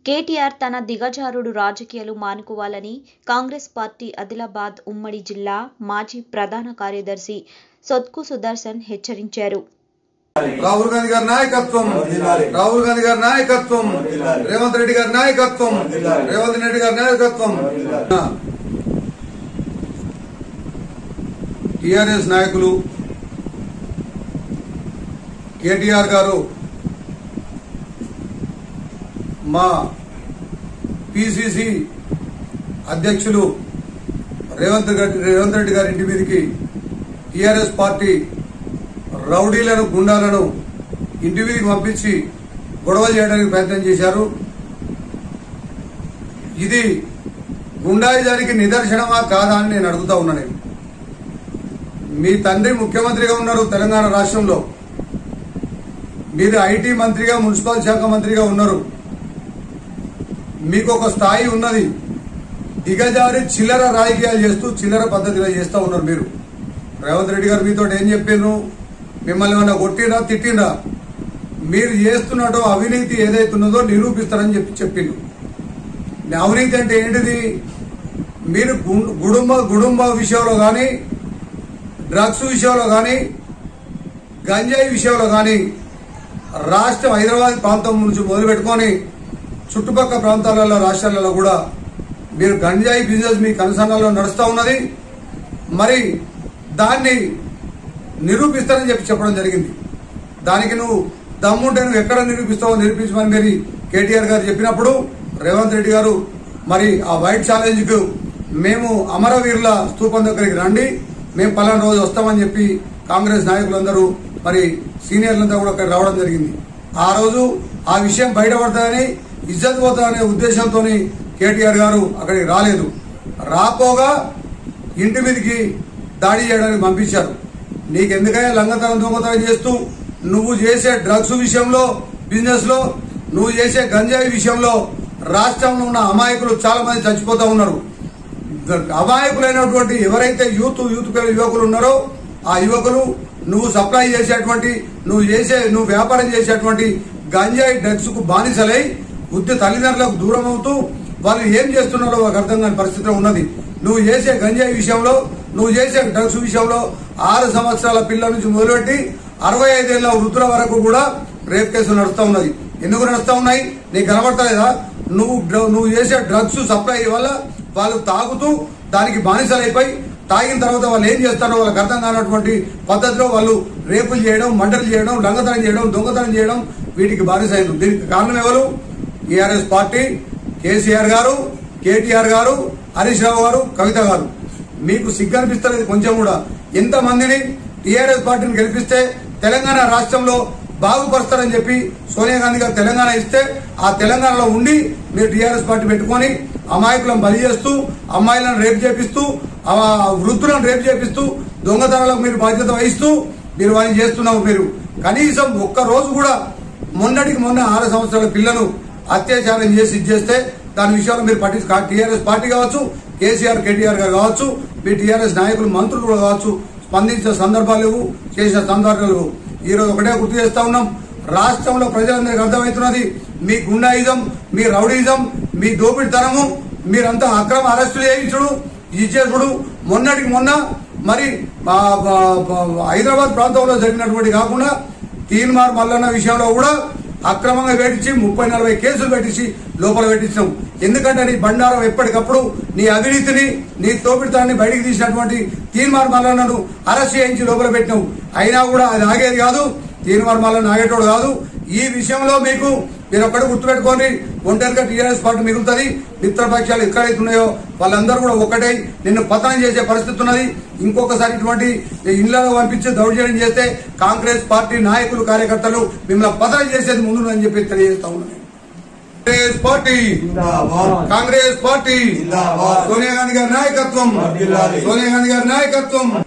కేటీఆర్ తన దిగజారుడు రాజకీయాలు మానుకోవాలని కాంగ్రెస్ పార్టీ ఆదిలాబాద్ ఉమ్మడి జిల్లా మాజీ ప్రధాన కార్యదర్శి సొత్కు సుదర్శన్ హెచ్చరించారు రాహుల్ గాంధీ గారి నాయకత్వం రాహుల్ గాంధీ గారి నాయకత్వం రేవంత్ రెడ్డి గారి నాయకత్వం రేవంత్ రెడ్డి గారి నాయకత్వం టిఆర్ఎస్ నాయకులు కేటీఆర్ గారు మా పిసిసి అధ్యక్షులు రేవంత్ రెడ్డి రేవంత్ రెడ్డి గారి ఇంటి మీదకి టిఆర్ఎస్ పార్టీ రౌడీలను గుండాలను ఇంటి మీదకి పంపించి గొడవలు చేయడానికి ప్రయత్నం చేశారు ఇది గుండాయిజానికి నిదర్శనమా కాదా అని నేను అడుగుతా ఉన్నా నేను మీ తండ్రి ముఖ్యమంత్రిగా ఉన్నారు తెలంగాణ రాష్ట్రంలో మీరు ఐటీ మంత్రిగా మున్సిపల్ శాఖ మంత్రిగా ఉన్నారు మీకు ఒక స్థాయి ఉన్నది దిగజారి చిల్లర రాజకీయాలు చేస్తూ చిల్లర పద్ధతిలో చేస్తూ ఉన్నారు మీరు రేవంత్ రెడ్డి గారు మీతో ఏం చెప్పారు మిమ్మల్ని ఏమన్నా కొట్టినా తిట్టినా మీరు చేస్తున్నట్టు అవినీతి ఏదైతున్నదో నిరూపిస్తారని చెప్పి చెప్పిండు అవినీతి అంటే ఏంటిది మీరు గు- కుటుంబ కుటుంబ విషయంలో కానీ డ్రగ్స్ విషయంలో కానీ గంజాయి విషయంలో కానీ రాష్ట్రం హైదరాబాద్ ప్రాంతం నుంచి మొదలు పెట్టుకొని చుట్టుపక్కల ప్రాంతాలలో రాష్ట్రాలలో కూడా మీరు గంజాయి బిజినెస్ మీ కనసనాల్లో నడుస్తూ ఉన్నది మరి దాన్ని నిరూపిస్తానని చెప్పి చెప్పడం జరిగింది దానికి నువ్వు దమ్ముంటే నువ్వు ఎక్కడ నిరూపిస్తావో నిరూపించమని మరి కేటీఆర్ గారు చెప్పినప్పుడు రేవంత్ రెడ్డి గారు మరి ఆ వైట్ ఛాలెంజ్ కు మేము అమరవీరుల స్తూపం దగ్గరికి రండి మేము పలానా రోజు వస్తామని చెప్పి కాంగ్రెస్ నాయకులందరూ మరి సీనియర్లంతా కూడా అక్కడ రావడం జరిగింది ఆ రోజు ఆ విషయం బయటపడతాయని ఇజ్జత్ పోతాయనే ఉద్దేశంతో కేటీఆర్ గారు అక్కడికి రాలేదు రాపోగా ఇంటి మీదకి దాడి చేయడానికి పంపించారు నీకెందుకయ్యా లంగతనం దొంగతనం చేస్తూ నువ్వు చేసే డ్రగ్స్ విషయంలో బిజినెస్ లో నువ్వు చేసే గంజాయి విషయంలో రాష్ట్రంలో ఉన్న అమాయకులు చాలా మంది చచ్చిపోతా ఉన్నారు అమాయకులైనటువంటి ఎవరైతే యూత్ యూత్ పిల్లల యువకులు ఉన్నారో ఆ యువకులు నువ్వు సప్లై చేసేటువంటి నువ్వు చేసే నువ్వు వ్యాపారం చేసేటువంటి గంజాయి డ్రగ్స్ కు బానిసలై బుద్ధి తల్లిదండ్రులకు దూరం అవుతూ వాళ్ళు ఏం చేస్తున్నారో వాళ్ళకి అర్థం కాని పరిస్థితిలో ఉన్నది నువ్వు చేసే గంజాయి విషయంలో నువ్వు చేసే డ్రగ్స్ విషయంలో ఆరు సంవత్సరాల పిల్లల నుంచి మొదలుపెట్టి అరవై ఐదేళ్ల వృద్ధుల వరకు కూడా రేప్ కేసులు నడుస్తా ఉన్నది ఎందుకు నడుస్తా ఉన్నాయి నీకు కనబడతలేదా నువ్వు డ్ర- నువ్వు చేసే డ్రగ్స్ సప్లై వల్ల వాళ్ళు తాగుతూ దానికి బానిసలైపోయి తాగిన తర్వాత వాళ్ళు ఏం చేస్తారో వాళ్ళకి అర్థం కానటువంటి పద్ధతిలో వాళ్ళు రేపులు చేయడం మర్డర్లు చేయడం లంగతనం చేయడం దొంగతనం చేయడం వీటికి బానిసైన దీనికి కారణం ఎవరు టీఆర్ఎస్ పార్టీ కేసీఆర్ గారు కేటీఆర్ గారు హరీష్ రావు గారు కవిత గారు మీకు సిగ్గు అనిపిస్తలేదు కొంచెం కూడా ఎంతమందిని టీఆర్ఎస్ పార్టీని గెలిపిస్తే తెలంగాణ రాష్ట్రంలో బాగుపరుస్తారని చెప్పి సోనియా గాంధీ గారు తెలంగాణ ఇస్తే ఆ తెలంగాణలో ఉండి మీరు టీఆర్ఎస్ పార్టీ పెట్టుకొని అమాయకులను బలి చేస్తూ అమ్మాయిలను రేపు చేపిస్తూ ఆ వృద్ధులను రేపు చేపిస్తూ దొంగతనాలకు మీరు బాధ్యత వహిస్తూ మీరు వారిని చేస్తున్నారు మీరు కనీసం ఒక్క రోజు కూడా మొన్నటికి మొన్న ఆరు సంవత్సరాల పిల్లను అత్యాచారం చేసి ఇది చేస్తే దాని విషయంలో మీరు పట్టి టీఆర్ఎస్ పార్టీ కావచ్చు కేసీఆర్ కేటీఆర్ గారు కావచ్చు మీ టీఆర్ఎస్ నాయకులు మంత్రులు కూడా కావచ్చు స్పందించిన సందర్భాలు లేవు చేసిన సందర్భాలు లేవు ఈ రోజు ఒకటే గుర్తు చేస్తా ఉన్నాం రాష్ట్రంలో ప్రజలందరికీ అర్థమవుతున్నది మీ గుండాయిజం మీ రౌడీజం మీ దోపిడితనము మీరంతా అక్రమ అరెస్టులు చేయించుడు ఇచ్చేసుడు మొన్నటికి మొన్న మరి ఆ, ఆ, ఆ, హైదరాబాద్ ప్రాంతంలో జరిగినటువంటి కాకుండా తీన్మార్ మల్లన్న విషయంలో కూడా అక్రమంగా పెట్టించి ముప్పై నలభై కేసులు పెట్టించి లోపల పెట్టించాం ఎందుకంటే నీ బండారం ఎప్పటికప్పుడు నీ అవినీతిని నీ తోపిడితాన్ని బయటికి తీసినటువంటి తీన్మార్ మల్లన్నను అరెస్ట్ చేయించి లోపల పెట్టినావు అయినా కూడా అది ఆగేది కాదు తీన్మార్ మల్లన్న ఆగేటోడు కాదు ఈ విషయంలో మీకు మీరు ఒక్కటి గుర్తుపెట్టుకోండి ఒంటరిగా టీఆర్ఎస్ పార్టీ మిగులుతుంది మిత్రపక్షాలు ఎక్కడైతే ఉన్నాయో వాళ్ళందరూ కూడా ఒక్కటే నిన్ను పతనం చేసే పరిస్థితి ఉన్నది ఇంకొకసారి ఇటువంటి ఇళ్లలో పంపించి దౌర్జన్యం చేస్తే కాంగ్రెస్ పార్టీ నాయకులు కార్యకర్తలు మిమ్మల్ని పతనం చేసేది ముందు అని చెప్పి తెలియజేస్తా ఉన్నాను కాంగ్రెస్ పార్టీ జిందాబాద్ కాంగ్రెస్ పార్టీ జిందాబాద్ సోనియా గాంధీ గారి నాయకత్వం వర్ధిల్లాలి. సోనియా గాంధీ గారి నాయకత్వం